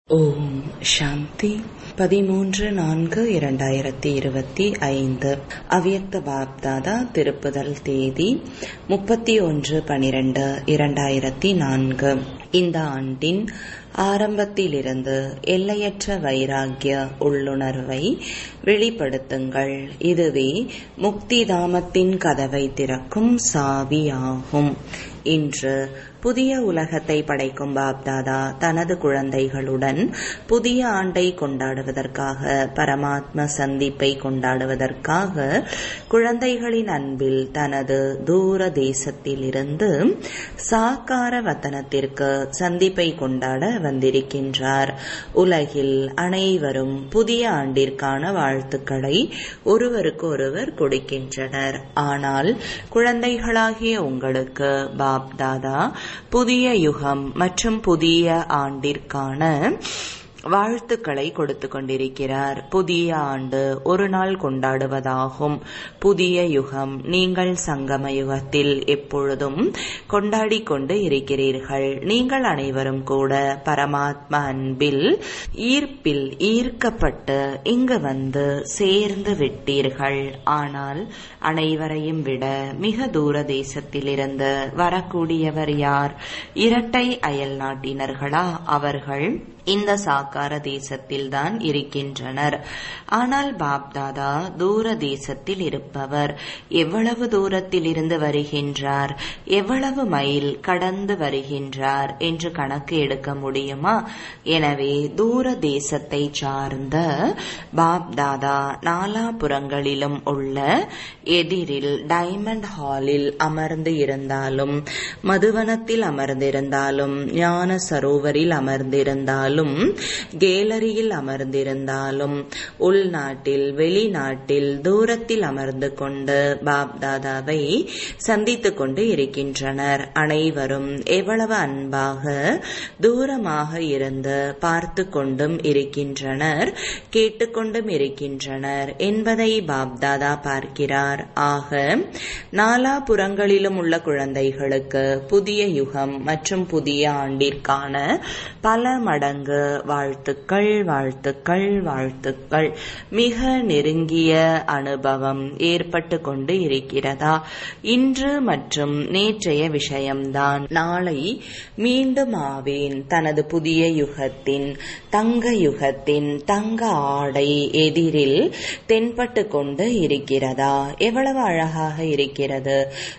ஓம் சாந்தி பதிமூன்று நான்கு இரண்டாயிரத்தி இருபத்தி ஐந்து அவ்யக்த பாப்தாதா திருப்புதல் தேதி முப்பத்தி ஒன்று பனிரெண்டு இரண்டாயிரத்தி நான்கு இந்த ஆண்டின் ஆரம்பத்திலிருந்து எல்லையற்ற வைராகிய உள்ளுணர்வை வெளிப்படுத்துங்கள் இதுவே முக்தி தாமத்தின் கதவை திறக்கும் சாவியாகும் இன்று புதிய உலகத்தை படைக்கும் பாப்தாதா தனது குழந்தைகளுடன் புதிய ஆண்டை கொண்டாடுவதற்காக பரமாத்ம சந்திப்பை கொண்டாடுவதற்காக குழந்தைகளின் அன்பில் தனது தூர தேசத்திலிருந்து சாக்கார வத்தனத்திற்கு சந்திப்பை கொண்டாட வந்திருக்கின்றார் உலகில் அனைவரும் புதிய ஆண்டிற்கான வாழ்த்துக்களை ஒருவருக்கு ஒருவர் கொடுக்கின்றனர் ஆனால் குழந்தைகளாகிய உங்களுக்கு பாப்தாதா புதிய யுகம் மற்றும் புதிய ஆண்டிற்கான வாழ்த்துக்களை கொடுத்து கொண்டிருக்கிறார் புதிய ஆண்டு ஒரு நாள் கொண்டாடுவதாகும் புதிய யுகம் நீங்கள் சங்கம யுகத்தில் எப்பொழுதும் கொண்டாடி கொண்டு இருக்கிறீர்கள் நீங்கள் அனைவரும் கூட பரமாத்மா அன்பில் ஈர்ப்பில் ஈர்க்கப்பட்டு இங்கு வந்து சேர்ந்து விட்டீர்கள் ஆனால் அனைவரையும் விட மிக தூர தேசத்திலிருந்து வரக்கூடியவர் யார் இரட்டை அயல் நாட்டினர்களா அவர்கள் இந்த சாக்கார தேசத்தில்தான் இருக்கின்றனர் ஆனால் பாப்தாதா தூர தேசத்தில் இருப்பவர் எவ்வளவு தூரத்தில் இருந்து வருகின்றார் எவ்வளவு மைல் கடந்து வருகின்றார் என்று கணக்கு எடுக்க முடியுமா எனவே தூர தேசத்தை சார்ந்த பாப்தாதா நாலாபுறங்களிலும் உள்ள எதிரில் டைமண்ட் ஹாலில் அமர்ந்து இருந்தாலும் மதுவனத்தில் அமர்ந்திருந்தாலும் ஞான சரோவரில் அமர்ந்திருந்தாலும் இருந்தாலும் கேலரியில் அமர்ந்திருந்தாலும் உள்நாட்டில் வெளிநாட்டில் தூரத்தில் அமர்ந்து கொண்டு பாப்தாதாவை சந்தித்துக் கொண்டு இருக்கின்றனர் அனைவரும் எவ்வளவு அன்பாக தூரமாக இருந்து பார்த்து கொண்டும் இருக்கின்றனர் கேட்டுக்கொண்டும் இருக்கின்றனர் என்பதை பாப்தாதா பார்க்கிறார் ஆக நாலாபுறங்களிலும் உள்ள குழந்தைகளுக்கு புதிய யுகம் மற்றும் புதிய ஆண்டிற்கான பல மடங்கு வாழ்த்துக்கள் வாழ்த்துக்கள் வாழ்த்துக்கள் மிக நெருங்கிய அனுபவம் ஏற்பட்டு கொண்டு இருக்கிறதா இன்று மற்றும் நேற்றைய விஷயம்தான் நாளை மீண்டும் ஆவேன் தனது புதிய யுகத்தின் தங்க யுகத்தின் தங்க ஆடை எதிரில் தென்பட்டு கொண்டு இருக்கிறதா எவ்வளவு அழகாக இருக்கிறது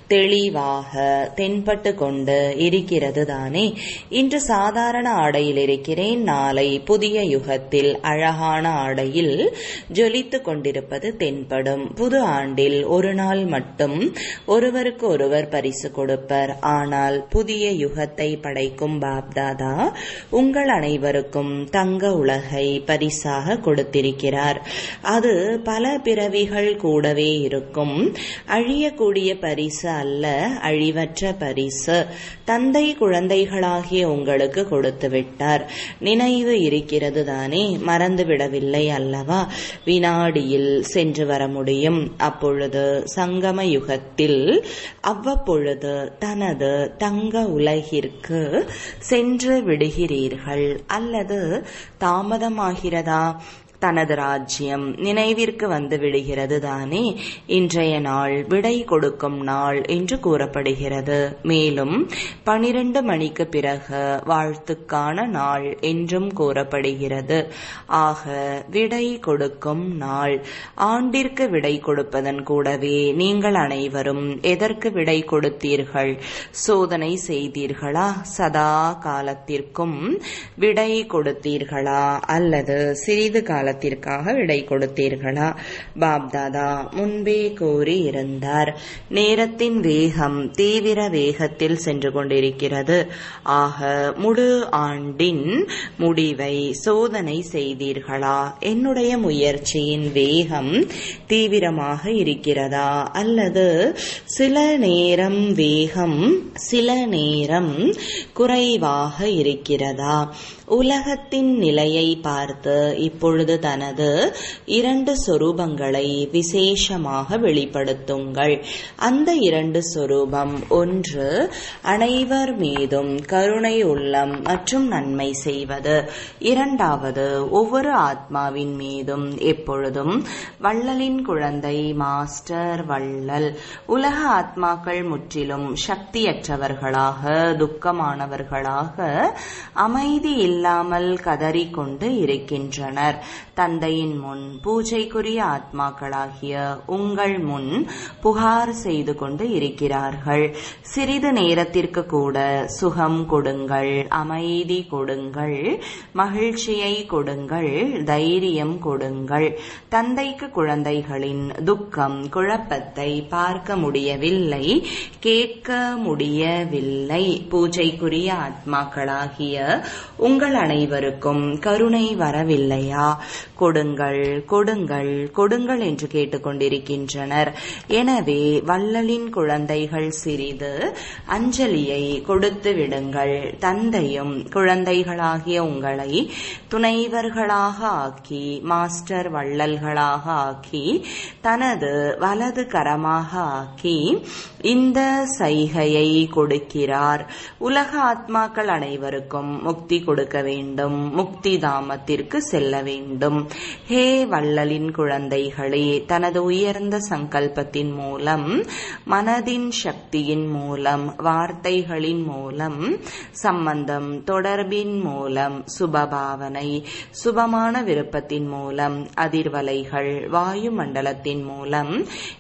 தெளிவாக தென்பட்டு கொண்டு இருக்கிறது தானே இன்று சாதாரண ஆடையில் இருக்கிறேன் நாளை புதிய யுகத்தில் அழகான ஆடையில் ஜொலித்துக் கொண்டிருப்பது தென்படும் புது ஆண்டில் ஒரு நாள் மட்டும் ஒருவருக்கு ஒருவர் பரிசு கொடுப்பர் ஆனால் புதிய யுகத்தை படைக்கும் பாப்தாதா உங்கள் அனைவருக்கும் தங்க உலகை பரிசாக கொடுத்திருக்கிறார் அது பல பிறவிகள் கூடவே இருக்கும் அழியக்கூடிய பரிசு அல்ல அழிவற்ற பரிசு தந்தை குழந்தைகளாகிய உங்களுக்கு கொடுத்து விட்டார் நினைவு இருக்கிறது தானே மறந்துவிடவில்லை அல்லவா வினாடியில் சென்று வர முடியும் அப்பொழுது சங்கம யுகத்தில் அவ்வப்பொழுது தனது தங்க உலகிற்கு சென்று விடுகிறீர்கள் அல்லது தாமதமாகிறதா தனது ராஜ்யம் நினைவிற்கு வந்து விடுகிறது தானே இன்றைய நாள் விடை கொடுக்கும் நாள் என்று கூறப்படுகிறது மேலும் பனிரெண்டு மணிக்கு பிறகு வாழ்த்துக்கான நாள் என்றும் கூறப்படுகிறது ஆக விடை கொடுக்கும் நாள் ஆண்டிற்கு விடை கொடுப்பதன் கூடவே நீங்கள் அனைவரும் எதற்கு விடை கொடுத்தீர்கள் சோதனை செய்தீர்களா சதா காலத்திற்கும் விடை கொடுத்தீர்களா அல்லது சிறிது கால காலத்திற்காக விடை கொடுத்தீர்களா பாப்தாதா முன்பே கூறி இருந்தார் நேரத்தின் வேகம் தீவிர வேகத்தில் சென்று கொண்டிருக்கிறது ஆக முழு ஆண்டின் முடிவை சோதனை செய்தீர்களா என்னுடைய முயற்சியின் வேகம் தீவிரமாக இருக்கிறதா அல்லது சில நேரம் வேகம் சில நேரம் குறைவாக இருக்கிறதா உலகத்தின் நிலையை பார்த்து இப்பொழுது தனது இரண்டு சொரூபங்களை விசேஷமாக வெளிப்படுத்துங்கள் அந்த இரண்டு சொரூபம் ஒன்று அனைவர் மீதும் கருணை உள்ளம் மற்றும் நன்மை செய்வது இரண்டாவது ஒவ்வொரு ஆத்மாவின் மீதும் எப்பொழுதும் வள்ளலின் குழந்தை மாஸ்டர் வள்ளல் உலக ஆத்மாக்கள் முற்றிலும் சக்தியற்றவர்களாக துக்கமானவர்களாக அமைதி இல்லாமல் கதறிக்கொண்டு இருக்கின்றனர் தந்தையின் முன் பூஜைக்குரிய ஆத்மாக்களாகிய உங்கள் முன் புகார் செய்து கொண்டு இருக்கிறார்கள் சிறிது நேரத்திற்கு கூட சுகம் கொடுங்கள் அமைதி கொடுங்கள் மகிழ்ச்சியை கொடுங்கள் தைரியம் கொடுங்கள் தந்தைக்கு குழந்தைகளின் துக்கம் குழப்பத்தை பார்க்க முடியவில்லை கேட்க முடியவில்லை பூஜைக்குரிய ஆத்மாக்களாகிய உங்கள் அனைவருக்கும் கருணை வரவில்லையா கொடுங்கள் கொடுங்கள் கொடுங்கள் என்று கேட்டுக்கொண்டிருக்கின்றனர் எனவே வள்ளலின் குழந்தைகள் சிறிது அஞ்சலியை கொடுத்து விடுங்கள் தந்தையும் குழந்தைகளாகிய உங்களை துணைவர்களாக ஆக்கி மாஸ்டர் வள்ளல்களாக ஆக்கி தனது வலது கரமாக ஆக்கி இந்த சைகையை கொடுக்கிறார் உலக ஆத்மாக்கள் அனைவருக்கும் முக்தி கொடுக்க வேண்டும் முக்தி தாமத்திற்கு செல்ல வேண்டும் ஹே வள்ளலின் குழந்தைகளே தனது உயர்ந்த சங்கல்பத்தின் மூலம் மனதின் சக்தியின் மூலம் வார்த்தைகளின் மூலம் சம்பந்தம் தொடர்பின் மூலம் சுபபாவனை சுபமான விருப்பத்தின் மூலம் அதிர்வலைகள் வாயு மண்டலத்தின் மூலம்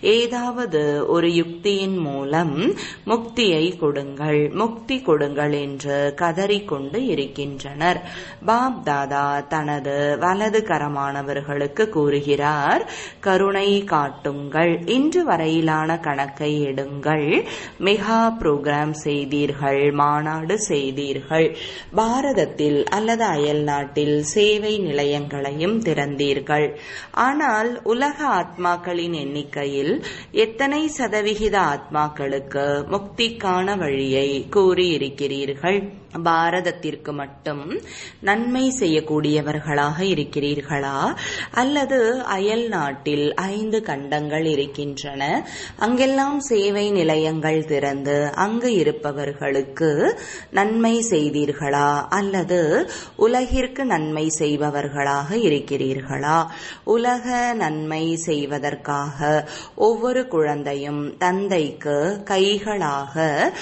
ஏதாவது ஒரு யுக்தியின் மூலம் முக்தியை கொடுங்கள் முக்தி கொடுங்கள் என்று கதறிக்கொண்டு இருக்கின்றனர் பாப் தாதா தனது வலது கரமானவர்களுக்கு கூறுகிறார் கருணை காட்டுங்கள் இன்று வரையிலான கணக்கை எடுங்கள் மெகா புரோகிராம் செய்தீர்கள் மாநாடு செய்தீர்கள் பாரதத்தில் அல்லது அயல் நாட்டில் சேவை நிலையங்களையும் திறந்தீர்கள் ஆனால் உலக ஆத்மாக்களின் எண்ணிக்கையில் எத்தனை சதவிகித ஆத்மாக்களுக்கு முக்திக்கான வழியை கூறியிருக்கிறீர்கள் பாரதத்திற்கு மட்டும் நன்மை செய்யக்கூடியவர்களாக இருக்கிறீர்களா அல்லது அயல் நாட்டில் ஐந்து கண்டங்கள் இருக்கின்றன அங்கெல்லாம் சேவை நிலையங்கள் திறந்து அங்கு இருப்பவர்களுக்கு நன்மை செய்தீர்களா அல்லது உலகிற்கு நன்மை செய்பவர்களாக இருக்கிறீர்களா உலக நன்மை செய்வதற்காக ஒவ்வொரு குழந்தையும் தந்தைக்கு கைகளாக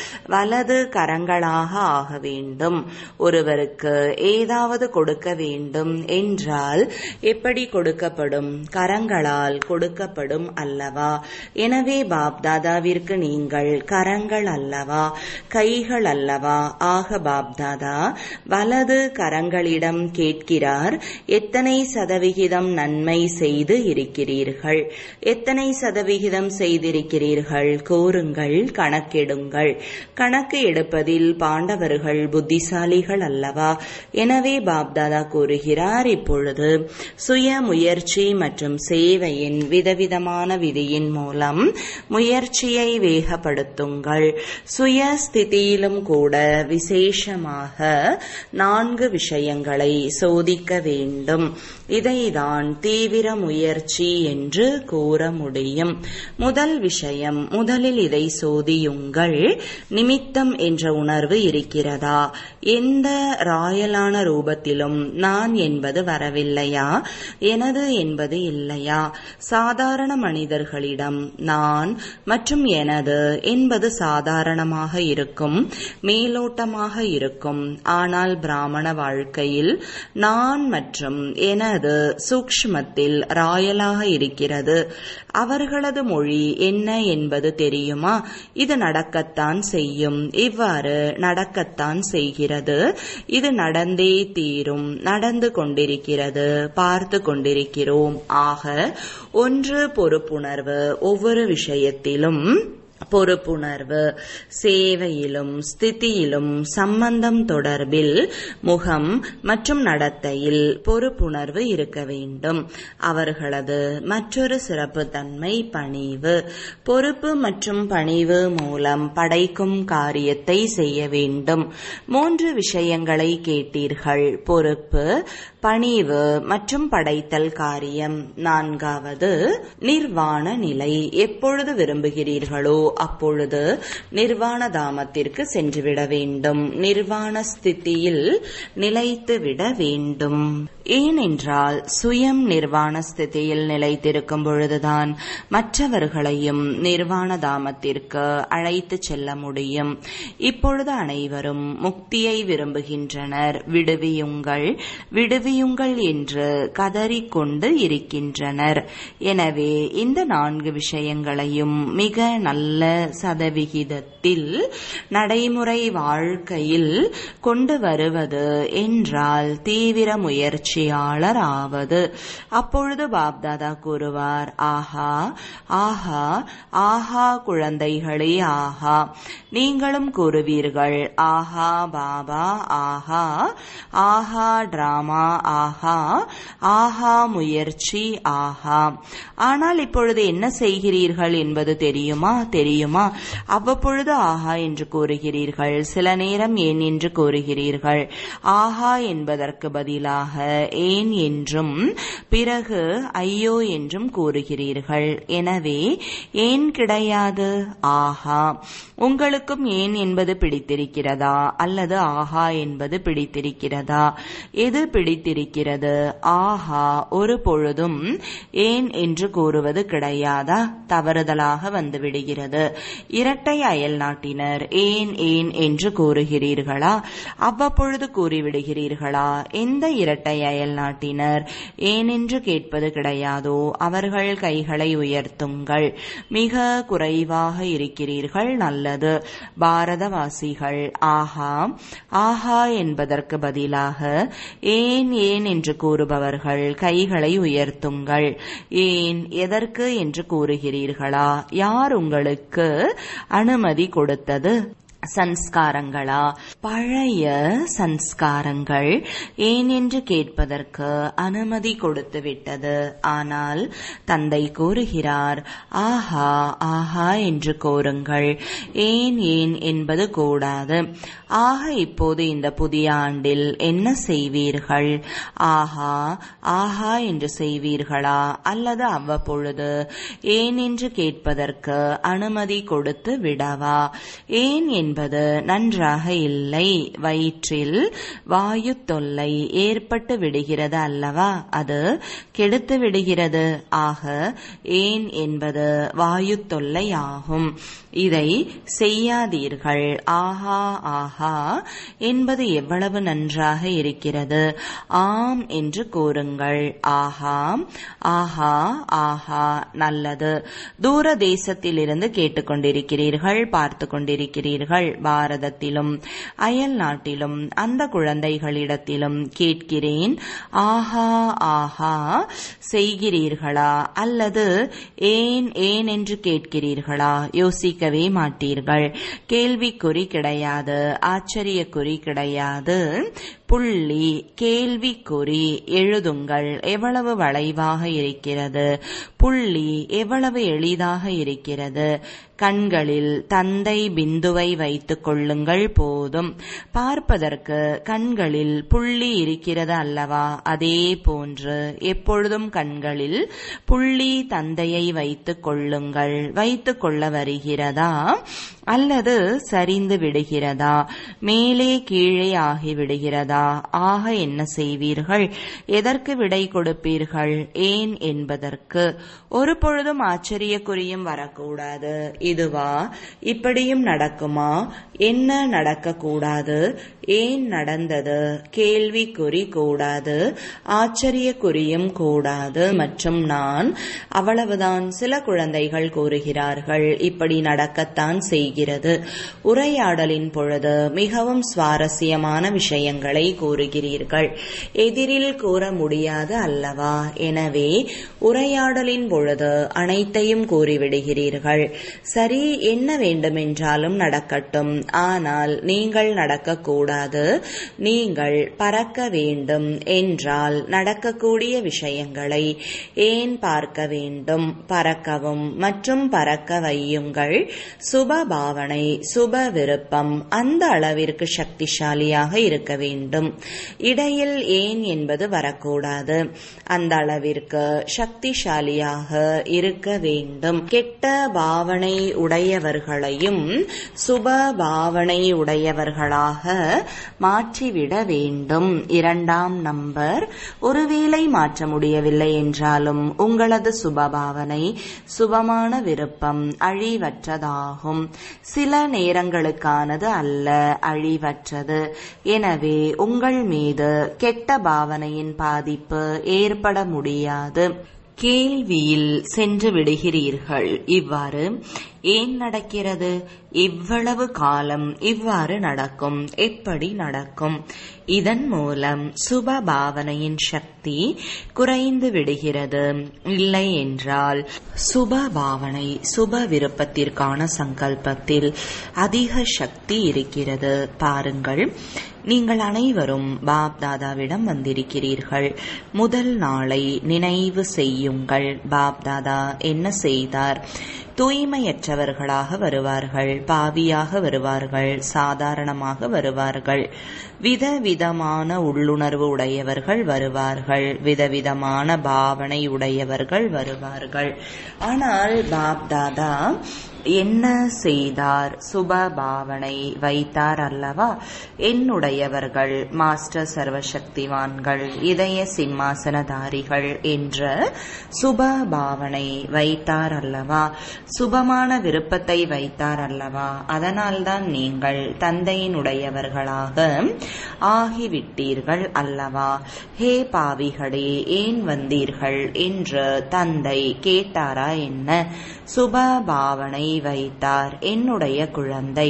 வலது கரங்களாக ஆக வேண்டும் வேண்டும் ஒருவருக்கு ஏதாவது கொடுக்க வேண்டும் என்றால் எப்படி கொடுக்கப்படும் கரங்களால் கொடுக்கப்படும் அல்லவா எனவே பாப் தாதாவிற்கு நீங்கள் கரங்கள் அல்லவா கைகள் அல்லவா ஆக பாப் தாதா வலது கரங்களிடம் கேட்கிறார் எத்தனை சதவிகிதம் நன்மை செய்து இருக்கிறீர்கள் எத்தனை சதவிகிதம் செய்திருக்கிறீர்கள் கூறுங்கள் கணக்கெடுங்கள் கணக்கு எடுப்பதில் பாண்டவர்கள் புத்திசாலிகள் அல்லவா எனவே பாப்தாதா கூறுகிறார் இப்பொழுது சுய முயற்சி மற்றும் சேவையின் விதவிதமான விதியின் மூலம் முயற்சியை வேகப்படுத்துங்கள் சுய ஸ்திதியிலும் கூட விசேஷமாக நான்கு விஷயங்களை சோதிக்க வேண்டும் இதைதான் தீவிர முயற்சி என்று கூற முடியும் முதல் விஷயம் முதலில் இதை சோதியுங்கள் நிமித்தம் என்ற உணர்வு இருக்கிறதா எந்த ராயலான ரூபத்திலும் நான் என்பது வரவில்லையா எனது என்பது இல்லையா சாதாரண மனிதர்களிடம் நான் மற்றும் எனது என்பது சாதாரணமாக இருக்கும் மேலோட்டமாக இருக்கும் ஆனால் பிராமண வாழ்க்கையில் நான் மற்றும் எனது சூக்ஷ்மத்தில் ராயலாக இருக்கிறது அவர்களது மொழி என்ன என்பது தெரியுமா இது நடக்கத்தான் செய்யும் இவ்வாறு நடக்கத்தான் செய்கிறது இது நடந்தே தீரும் நடந்து கொண்டிருக்கிறது பார்த்து கொண்டிருக்கிறோம் ஆக ஒன்று பொறுப்புணர்வு ஒவ்வொரு விஷயத்திலும் பொறுப்புணர்வு சேவையிலும் ஸ்திதியிலும் சம்பந்தம் தொடர்பில் முகம் மற்றும் நடத்தையில் பொறுப்புணர்வு இருக்க வேண்டும் அவர்களது மற்றொரு சிறப்பு தன்மை பணிவு பொறுப்பு மற்றும் பணிவு மூலம் படைக்கும் காரியத்தை செய்ய வேண்டும் மூன்று விஷயங்களை கேட்டீர்கள் பொறுப்பு பணிவு மற்றும் படைத்தல் காரியம் நான்காவது நிர்வாண நிலை எப்பொழுது விரும்புகிறீர்களோ அப்பொழுது நிர்வாண தாமத்திற்கு சென்றுவிட வேண்டும் நிர்வாண ஸ்திதியில் நிலைத்து விட வேண்டும் ஏனென்றால் சுயம் நிர்வாண ஸ்திதியில் நிலைத்திருக்கும் பொழுதுதான் மற்றவர்களையும் நிர்வாண தாமத்திற்கு அழைத்து செல்ல முடியும் இப்பொழுது அனைவரும் முக்தியை விரும்புகின்றனர் விடுவியுங்கள் விடுவியுங்கள் என்று கதறிக்கொண்டு இருக்கின்றனர் எனவே இந்த நான்கு விஷயங்களையும் மிக நல்ல சதவிகிதத்தில் நடைமுறை வாழ்க்கையில் கொண்டு வருவது என்றால் தீவிர முயற்சியாளர் ஆவது அப்பொழுது பாப்தாதா கூறுவார் ஆஹா ஆஹா ஆஹா குழந்தைகளே ஆஹா நீங்களும் கூறுவீர்கள் ஆஹா பாபா ஆஹா ஆஹா டிராமா ஆஹா ஆஹா முயற்சி ஆஹா ஆனால் இப்பொழுது என்ன செய்கிறீர்கள் என்பது தெரியுமா தெரியுமா அவ்வப்பொழுது ஆஹா என்று கூறுகிறீர்கள் சில நேரம் ஏன் என்று கூறுகிறீர்கள் ஆஹா என்பதற்கு பதிலாக ஏன் என்றும் பிறகு ஐயோ என்றும் கூறுகிறீர்கள் எனவே ஏன் கிடையாது ஆஹா உங்களுக்கும் ஏன் என்பது பிடித்திருக்கிறதா அல்லது ஆஹா என்பது பிடித்திருக்கிறதா எது பிடித்திருக்கிறது ஆஹா ஒரு பொழுதும் ஏன் என்று கூறுவது கிடையாதா தவறுதலாக வந்துவிடுகிறது இரட்டை அயல் நாட்டினர் ஏன் ஏன் என்று கூறுகிறீர்களா அவ்வப்பொழுது கூறிவிடுகிறீர்களா எந்த இரட்டை அயல் நாட்டினர் ஏன் என்று கேட்பது கிடையாதோ அவர்கள் கைகளை உயர்த்துங்கள் மிக குறைவாக இருக்கிறீர்கள் நல்லது பாரதவாசிகள் ஆஹா ஆஹா என்பதற்கு பதிலாக ஏன் ஏன் என்று கூறுபவர்கள் கைகளை உயர்த்துங்கள் ஏன் எதற்கு என்று கூறுகிறீர்களா யார் உங்களுக்கு அனுமதி கொடுத்தது சன்ஸ்காரங்களா பழைய சன்ஸ்காரங்கள் ஏன் என்று கேட்பதற்கு அனுமதி கொடுத்து விட்டது ஆனால் தந்தை கூறுகிறார் ஆஹா ஆஹா என்று கோருங்கள் ஏன் ஏன் என்பது கூடாது ஆக இப்போது இந்த புதிய ஆண்டில் என்ன செய்வீர்கள் ஆஹா ஆஹா என்று செய்வீர்களா அல்லது அவ்வப்பொழுது ஏன் என்று கேட்பதற்கு அனுமதி கொடுத்து விடவா ஏன் என்பது நன்றாக இல்லை வயிற்றில் வாயு தொல்லை ஏற்பட்டு விடுகிறது அல்லவா அது கெடுத்து விடுகிறது ஆக ஏன் என்பது வாயு தொல்லை ஆகும் இதை செய்யாதீர்கள் ஆஹா ஆஹா என்பது எவ்வளவு நன்றாக இருக்கிறது ஆம் என்று கூறுங்கள் ஆஹா ஆஹா ஆஹா நல்லது தூர தேசத்திலிருந்து கேட்டுக்கொண்டிருக்கிறீர்கள் பார்த்து கொண்டிருக்கிறீர்கள் பாரதத்திலும் அயல் நாட்டிலும் அந்த குழந்தைகளிடத்திலும் கேட்கிறேன் ஆஹா ஆஹா செய்கிறீர்களா அல்லது ஏன் ஏன் என்று கேட்கிறீர்களா யோசிக்கவே மாட்டீர்கள் கேள்விக்குறி கிடையாது ஆச்சரியக்குறி கிடையாது புள்ளி கேள்விக்குறி எழுதுங்கள் எவ்வளவு வளைவாக இருக்கிறது புள்ளி எவ்வளவு எளிதாக இருக்கிறது கண்களில் தந்தை பிந்துவை வைத்துக் கொள்ளுங்கள் போதும் பார்ப்பதற்கு கண்களில் புள்ளி இருக்கிறது அல்லவா அதே போன்று எப்பொழுதும் கண்களில் புள்ளி தந்தையை வைத்துக் கொள்ளுங்கள் வைத்துக் கொள்ள வருகிறதா அல்லது சரிந்து விடுகிறதா மேலே கீழே ஆகி விடுகிறதா ஆக என்ன செய்வீர்கள் எதற்கு விடை கொடுப்பீர்கள் ஏன் என்பதற்கு ஒரு பொழுதும் ஆச்சரியக்குறியும் வரக்கூடாது இதுவா இப்படியும் நடக்குமா என்ன நடக்கக்கூடாது ஏன் நடந்தது கேள்விக்குறி கூடாது ஆச்சரியக்குறியும் கூடாது மற்றும் நான் அவ்வளவுதான் சில குழந்தைகள் கூறுகிறார்கள் இப்படி நடக்கத்தான் செய்கிறது உரையாடலின் பொழுது மிகவும் சுவாரஸ்யமான விஷயங்களை உண்மையை கூறுகிறீர்கள் எதிரில் கூற முடியாது அல்லவா எனவே உரையாடலின் பொழுது அனைத்தையும் கூறிவிடுகிறீர்கள் சரி என்ன வேண்டுமென்றாலும் நடக்கட்டும் ஆனால் நீங்கள் நடக்கக்கூடாது நீங்கள் பறக்க வேண்டும் என்றால் நடக்கக்கூடிய விஷயங்களை ஏன் பார்க்க வேண்டும் பறக்கவும் மற்றும் பறக்க வையுங்கள் சுப பாவனை சுப விருப்பம் அந்த அளவிற்கு சக்திசாலியாக இருக்க வேண்டும் இடையில் ஏன் என்பது வரக்கூடாது அந்த அளவிற்கு சக்திசாலியாக இருக்க வேண்டும் கெட்ட பாவனை உடையவர்களையும் சுப பாவனை உடையவர்களாக மாற்றிவிட வேண்டும் இரண்டாம் நம்பர் ஒருவேளை மாற்ற முடியவில்லை என்றாலும் உங்களது சுபபாவனை சுபமான விருப்பம் அழிவற்றதாகும் சில நேரங்களுக்கானது அல்ல அழிவற்றது எனவே உங்கள் மீது கெட்ட பாவனையின் பாதிப்பு ஏற்பட முடியாது கேள்வியில் சென்று விடுகிறீர்கள் இவ்வாறு ஏன் நடக்கிறது இவ்வளவு காலம் இவ்வாறு நடக்கும் எப்படி நடக்கும் இதன் மூலம் சுப பாவனையின் சக்தி குறைந்து விடுகிறது இல்லை என்றால் சுப பாவனை சுப விருப்பத்திற்கான சங்கல்பத்தில் அதிக சக்தி இருக்கிறது பாருங்கள் நீங்கள் அனைவரும் பாப் தாதாவிடம் வந்திருக்கிறீர்கள் முதல் நாளை நினைவு செய்யுங்கள் பாப் தாதா என்ன செய்தார் தூய்மையற்றவர்களாக வருவார்கள் பாவியாக வருவார்கள் சாதாரணமாக வருவார்கள் விதவிதமான உள்ளுணர்வு உடையவர்கள் வருவார்கள் விதவிதமான பாவனை உடையவர்கள் வருவார்கள் ஆனால் பாப் தாதா என்ன செய்தார் சுப பாவனை வைத்தார் அல்லவா என்னுடையவர்கள் மாஸ்டர் சர்வசக்திவான்கள் இதய சிம்மாசனதாரிகள் என்ற சுப பாவனை வைத்தார் அல்லவா சுபமான விருப்பத்தை வைத்தார் அல்லவா அதனால்தான் நீங்கள் தந்தையினுடையவர்களாக ஆகிவிட்டீர்கள் அல்லவா ஹே பாவிகளே ஏன் வந்தீர்கள் என்று தந்தை கேட்டாரா என்ன சுப பாவனை வைத்தார் என்னுடைய குழந்தை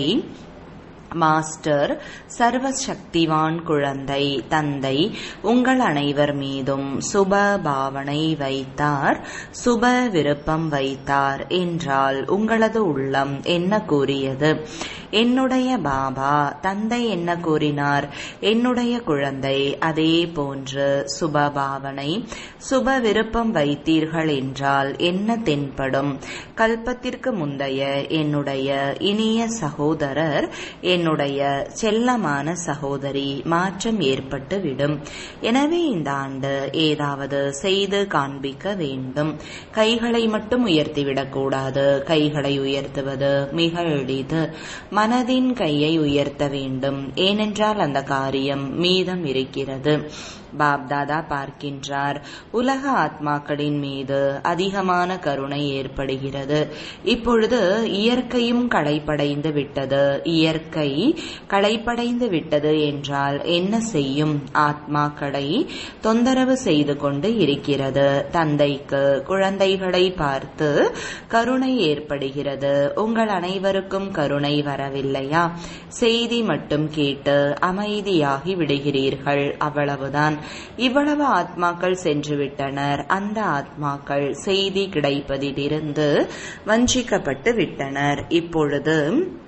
மாஸ்டர் சர்வசக்திவான் குழந்தை தந்தை உங்கள் அனைவர் மீதும் சுப பாவனை வைத்தார் சுப விருப்பம் வைத்தார் என்றால் உங்களது உள்ளம் என்ன கூறியது என்னுடைய பாபா தந்தை என்ன கூறினார் என்னுடைய குழந்தை அதே போன்று சுப பாவனை சுப விருப்பம் வைத்தீர்கள் என்றால் என்ன தென்படும் கல்பத்திற்கு முந்தைய என்னுடைய இனிய சகோதரர் என்னுடைய செல்லமான சகோதரி மாற்றம் ஏற்பட்டு விடும் எனவே இந்த ஆண்டு ஏதாவது செய்து காண்பிக்க வேண்டும் கைகளை மட்டும் உயர்த்திவிடக்கூடாது கைகளை உயர்த்துவது மிக எளிது மனதின் கையை உயர்த்த வேண்டும் ஏனென்றால் அந்த காரியம் மீதம் இருக்கிறது பாப்தாதா பார்க்கின்றார் உலக ஆத்மாக்களின் மீது அதிகமான கருணை ஏற்படுகிறது இப்பொழுது இயற்கையும் களைப்படைந்து விட்டது இயற்கை களைப்படைந்து விட்டது என்றால் என்ன செய்யும் ஆத்மாக்களை தொந்தரவு செய்து கொண்டு இருக்கிறது தந்தைக்கு குழந்தைகளை பார்த்து கருணை ஏற்படுகிறது உங்கள் அனைவருக்கும் கருணை வரவில்லையா செய்தி மட்டும் கேட்டு அமைதியாகி விடுகிறீர்கள் அவ்வளவுதான் இவ்வளவு ஆத்மாக்கள் சென்று விட்டனர் அந்த ஆத்மாக்கள் செய்தி கிடைப்பதிலிருந்து வஞ்சிக்கப்பட்டு விட்டனர் இப்பொழுது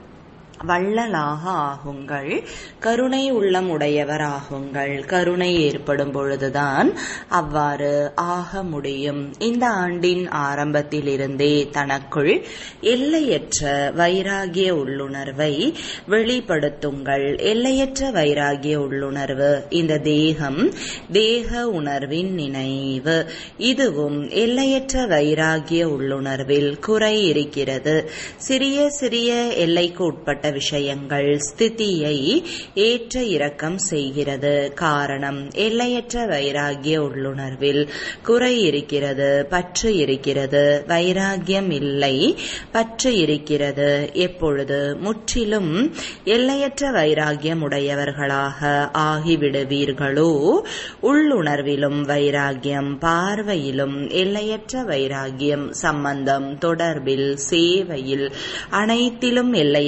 வள்ளலாக ஆகுங்கள் கருணை உள்ளம் உடையவர் ஆகுங்கள் கருணை ஏற்படும் பொழுதுதான் அவ்வாறு ஆக முடியும் இந்த ஆண்டின் ஆரம்பத்திலிருந்தே தனக்குள் எல்லையற்ற வைராகிய உள்ளுணர்வை வெளிப்படுத்துங்கள் எல்லையற்ற வைராகிய உள்ளுணர்வு இந்த தேகம் தேக உணர்வின் நினைவு இதுவும் எல்லையற்ற வைராகிய உள்ளுணர்வில் குறை இருக்கிறது சிறிய சிறிய எல்லைக்கு உட்பட்ட விஷயங்கள் ஸ்திதியை ஏற்ற இறக்கம் செய்கிறது காரணம் எல்லையற்ற வைராகிய உள்ளுணர்வில் குறை இருக்கிறது பற்று இருக்கிறது வைராகியம் இல்லை பற்று இருக்கிறது எப்பொழுது முற்றிலும் எல்லையற்ற வைராகியம் உடையவர்களாக ஆகிவிடுவீர்களோ உள்ளுணர்விலும் வைராகியம் பார்வையிலும் எல்லையற்ற வைராகியம் சம்பந்தம் தொடர்பில் சேவையில் அனைத்திலும் எல்லையற்ற வைராகியம்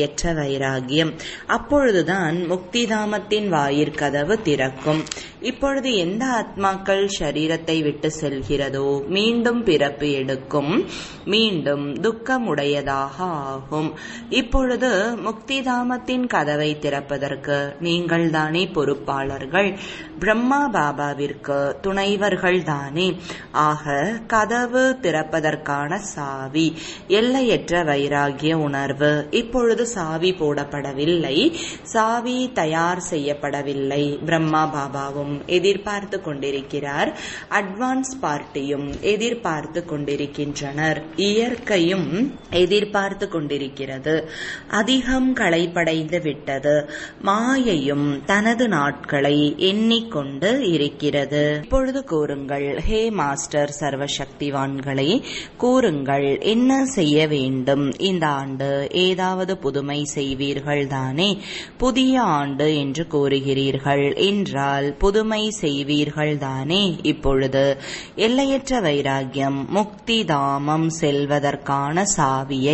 வைராகியம் அப்பொழுதுதான் முக்திதாமத்தின் வாயிற்கதவு திறக்கும் இப்பொழுது எந்த ஆத்மாக்கள் சரீரத்தை விட்டு செல்கிறதோ மீண்டும் பிறப்பு எடுக்கும் மீண்டும் துக்கமுடையதாக ஆகும் இப்பொழுது முக்திதாமத்தின் கதவை திறப்பதற்கு நீங்கள் தானே பொறுப்பாளர்கள் பிரம்மா பாபாவிற்கு துணைவர்கள் தானே ஆக கதவு திறப்பதற்கான சாவி எல்லையற்ற வைராகிய உணர்வு இப்பொழுது சாவி போடப்படவில்லை சாவி தயார் செய்யப்படவில்லை பிரம்மா பாபாவும் எதிர்பார்த்து கொண்டிருக்கிறார் அட்வான்ஸ் பார்ட்டியும் எதிர்பார்த்து கொண்டிருக்கின்றனர் இயற்கையும் எதிர்பார்த்து கொண்டிருக்கிறது அதிகம் களைப்படைந்து விட்டது மாயையும் தனது நாட்களை எண்ணிக்கொண்டு இருக்கிறது இப்பொழுது கூறுங்கள் ஹே மாஸ்டர் சர்வசக்திவான்களே கூறுங்கள் என்ன செய்ய வேண்டும் இந்த ஆண்டு ஏதாவது புதுமை செய்வீர்கள் தானே புதிய ஆண்டு என்று கூறுகிறீர்கள் என்றால் புதுமை செய்வீர்கள் தானே இப்பொழுது எல்லையற்ற வைராகியம் முக்தி தாமம் செல்வதற்கான சாவியை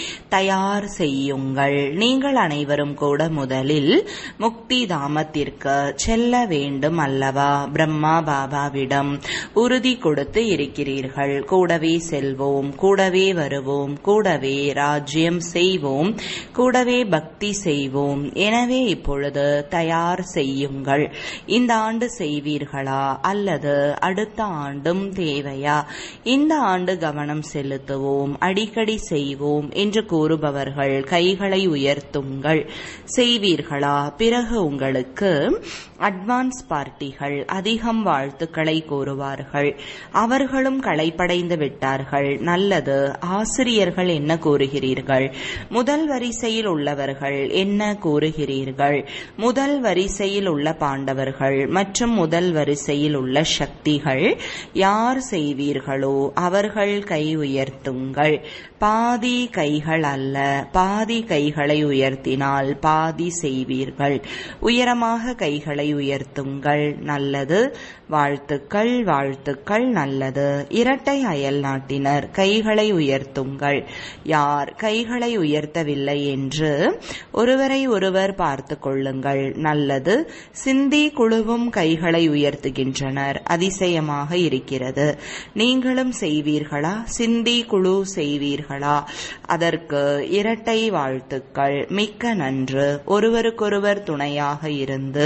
தயார் செய்யுங்கள் நீங்கள் அனைவரும் கூட முதலில் முக்தி தாமத்திற்கு செல்ல வேண்டும் அல்லவா பிரம்மா பாபாவிடம் உறுதி கொடுத்து இருக்கிறீர்கள் கூடவே செல்வோம் கூடவே வருவோம் கூடவே ராஜ்யம் செய்வோம் கூடவே பக்தி செய்வோம் எனவே இப்பொழுது தயார் செய்யுங்கள் இந்த ஆண்டு செய்வீர்களா அல்லது அடுத்த ஆண்டும் தேவையா இந்த ஆண்டு கவனம் செலுத்துவோம் அடிக்கடி செய்வோம் என்று கூறுபவர்கள் கைகளை உயர்த்துங்கள் செய்வீர்களா பிறகு உங்களுக்கு அட்வான்ஸ் பார்ட்டிகள் அதிகம் வாழ்த்துக்களை கூறுவார்கள் அவர்களும் களைப்படைந்து விட்டார்கள் நல்லது ஆசிரியர்கள் என்ன கூறுகிறீர்கள் முதல் வரிசையில் உள்ளவர்கள் என்ன கூறுகிறீர்கள் முதல் வரிசையில் உள்ள பாண்டவர்கள் மற்றும் முதல் வரிசையில் உள்ள சக்திகள் யார் செய்வீர்களோ அவர்கள் கை உயர்த்துங்கள் பாதி கைகள் அல்ல பாதி கைகளை உயர்த்தினால் பாதி செய்வீர்கள் உயரமாக கைகளை உயர்த்துங்கள் நல்லது வாழ்த்துக்கள் வாழ்த்துக்கள் நல்லது இரட்டை அயல் நாட்டினர் கைகளை உயர்த்துங்கள் யார் கைகளை உயர்த்தவில்லை என்று ஒருவரை ஒருவர் பார்த்து கொள்ளுங்கள் நல்லது சிந்தி குழுவும் கைகளை உயர்த்துகின்றனர் அதிசயமாக இருக்கிறது நீங்களும் செய்வீர்களா சிந்தி குழு செய்வீர்களா அதற்கு இரட்டை வாழ்த்துக்கள் மிக்க நன்று ஒருவருக்கொருவர் துணையாக இருந்து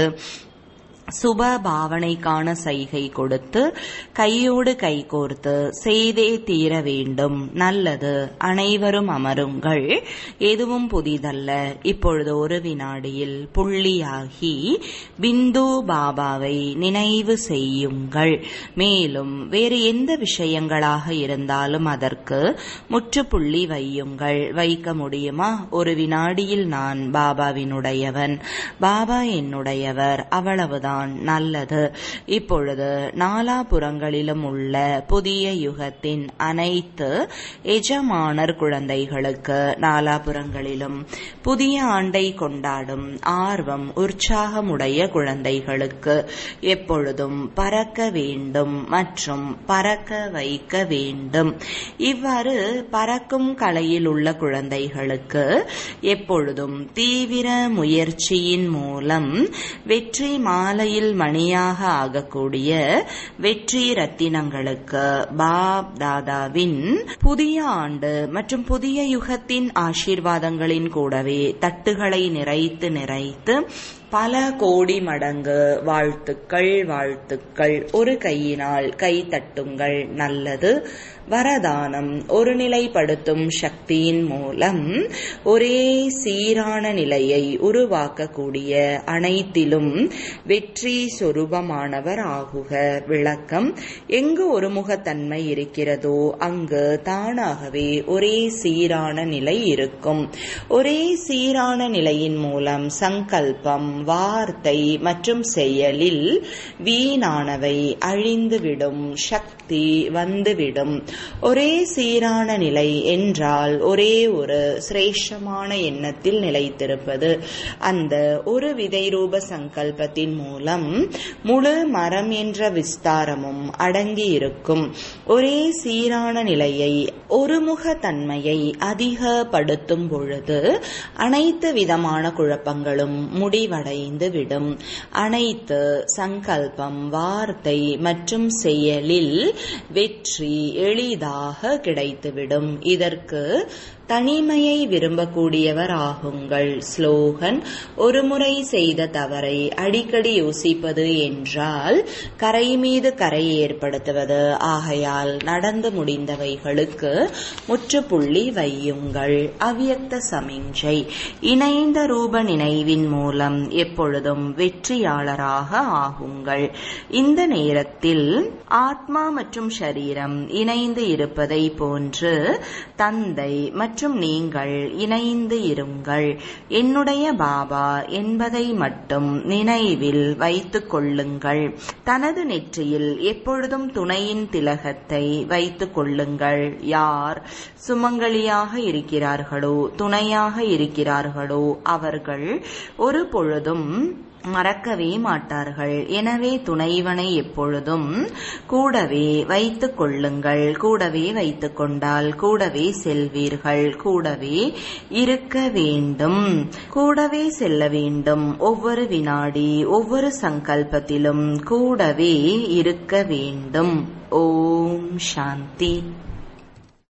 சுப பாவனைக்கான சைகை கொடுத்து கையோடு கை கோர்த்து செய்தே தீர வேண்டும் நல்லது அனைவரும் அமருங்கள் எதுவும் புதிதல்ல இப்பொழுது ஒரு வினாடியில் புள்ளியாகி பிந்து பாபாவை நினைவு செய்யுங்கள் மேலும் வேறு எந்த விஷயங்களாக இருந்தாலும் அதற்கு முற்றுப்புள்ளி வையுங்கள் வைக்க முடியுமா ஒரு வினாடியில் நான் பாபாவினுடையவன் பாபா என்னுடையவர் அவ்வளவுதான் தான் நல்லது இப்பொழுது நாலாபுறங்களிலும் உள்ள புதிய யுகத்தின் அனைத்து எஜமானர் குழந்தைகளுக்கு நாலாபுறங்களிலும் புதிய ஆண்டை கொண்டாடும் ஆர்வம் உற்சாகமுடைய குழந்தைகளுக்கு எப்பொழுதும் பறக்க வேண்டும் மற்றும் பறக்க வைக்க வேண்டும் இவ்வாறு பறக்கும் கலையில் உள்ள குழந்தைகளுக்கு எப்பொழுதும் தீவிர முயற்சியின் மூலம் வெற்றி மாலை மாலையில் மணியாக ஆகக்கூடிய வெற்றி ரத்தினங்களுக்கு பாப் தாதாவின் புதிய ஆண்டு மற்றும் புதிய யுகத்தின் ஆசீர்வாதங்களின் கூடவே தட்டுகளை நிறைத்து நிறைத்து பல கோடி மடங்கு வாழ்த்துக்கள் வாழ்த்துக்கள் ஒரு கையினால் கை தட்டுங்கள் நல்லது வரதானம் ஒருநிலைப்படுத்தும் சக்தியின் மூலம் ஒரே சீரான நிலையை உருவாக்கக்கூடிய அனைத்திலும் வெற்றி சொரூபமானவர் ஆகுக விளக்கம் எங்கு ஒருமுகத்தன்மை இருக்கிறதோ அங்கு தானாகவே ஒரே சீரான நிலை இருக்கும் ஒரே சீரான நிலையின் மூலம் சங்கல்பம் வார்த்தை மற்றும் செயலில் வீணானவை அழிந்துவிடும் சக்தி வந்துவிடும் ஒரே சீரான நிலை என்றால் ஒரே ஒரு சிரேஷ்டமான எண்ணத்தில் நிலைத்திருப்பது அந்த ஒரு விதை ரூப சங்கல்பத்தின் மூலம் முழு மரம் என்ற விஸ்தாரமும் அடங்கியிருக்கும் ஒரே சீரான நிலையை ஒருமுக தன்மையை அதிகப்படுத்தும் பொழுது அனைத்து விதமான குழப்பங்களும் முடிவடைந்து விடும் அனைத்து சங்கல்பம் வார்த்தை மற்றும் செயலில் வெற்றி எளிதாக கிடைத்துவிடும் இதற்கு தனிமையை விரும்பக்கூடியவர் ஆகுங்கள் ஸ்லோகன் ஒருமுறை செய்த தவறை அடிக்கடி யோசிப்பது என்றால் கரை மீது கரை ஏற்படுத்துவது ஆகையால் நடந்து முடிந்தவைகளுக்கு முற்றுப்புள்ளி வையுங்கள் அவ்யக்த சமிஞ்சை இணைந்த ரூப நினைவின் மூலம் எப்பொழுதும் வெற்றியாளராக ஆகுங்கள் இந்த நேரத்தில் ஆத்மா மற்றும் சரீரம் இணைந்து இருப்பதை போன்று தந்தை மற்றும் நீங்கள் இணைந்து இருங்கள் என்னுடைய பாபா என்பதை மட்டும் நினைவில் வைத்துக் கொள்ளுங்கள் தனது நெற்றியில் எப்பொழுதும் துணையின் திலகத்தை வைத்துக் கொள்ளுங்கள் யார் சுமங்கலியாக இருக்கிறார்களோ துணையாக இருக்கிறார்களோ அவர்கள் ஒரு பொழுதும் மறக்கவே மாட்டார்கள் எனவே துணைவனை எப்பொழுதும் கூடவே வைத்துக் கொள்ளுங்கள் கூடவே வைத்துக் கொண்டால் கூடவே செல்வீர்கள் கூடவே இருக்க வேண்டும் கூடவே செல்ல வேண்டும் ஒவ்வொரு வினாடி ஒவ்வொரு சங்கல்பத்திலும் கூடவே இருக்க வேண்டும் ஓம் சாந்தி